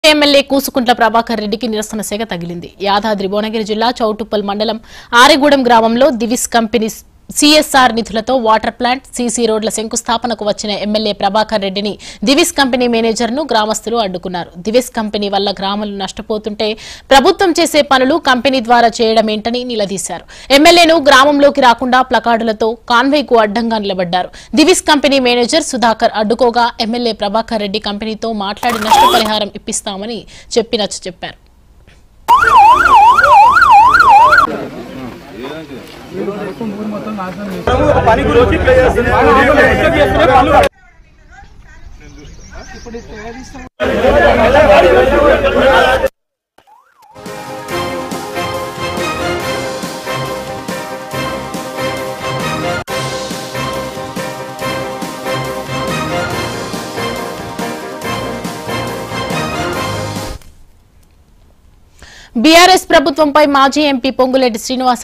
MLA Kusukuntla Prabhakar రెడ్డికి నిరసన సేగ తగిలింది యాదాద్రి భువనగిరి జిల్లా చౌటుప్పల్ మండలం ఆరిగూడెం గ్రామంలో దివిస్ కంపెనీ సిఎస్ఆర్ నిధులతో వాటర్ ప్లాంట్ సీసీ రోడ్ల శంకుస్థాపనకు వచ్చిన ఎమ్మెల్యే ప్రభాకర్ రెడ్డిని దివిస్ కంపెనీ మేనేజర్ను గ్రామస్తులు అడ్డుకున్నారు దివిస్ కంపెనీ వల్ల గ్రామాలు నష్టపోతుంటే ప్రభుత్వం చేసే పనులు కంపెనీ ద్వారా చేయడమేంటని నిలదీశారు ఎమ్మెల్యేను గ్రామంలోకి రాకుండా ప్లకార్డులతో కాన్వేకు అడ్డంగా నిలబడ్డారు దివిస్ కంపెనీ మేనేజర్ సుధాకర్ అడ్డుకోగా ఎమ్మెల్యే ప్రభాకర్ రెడ్డి కంపెనీతో మాట్లాడి నష్టపరిహారం ఇప్పిస్తామని చెప్పి నచ్చ చెప్పారు పని గురించి ప్లే చేస్తుంది బీఆర్ఎస్ ప్రభుత్వంపై మాజీ ఎంపీ పొంగులేటి శ్రీనివాస్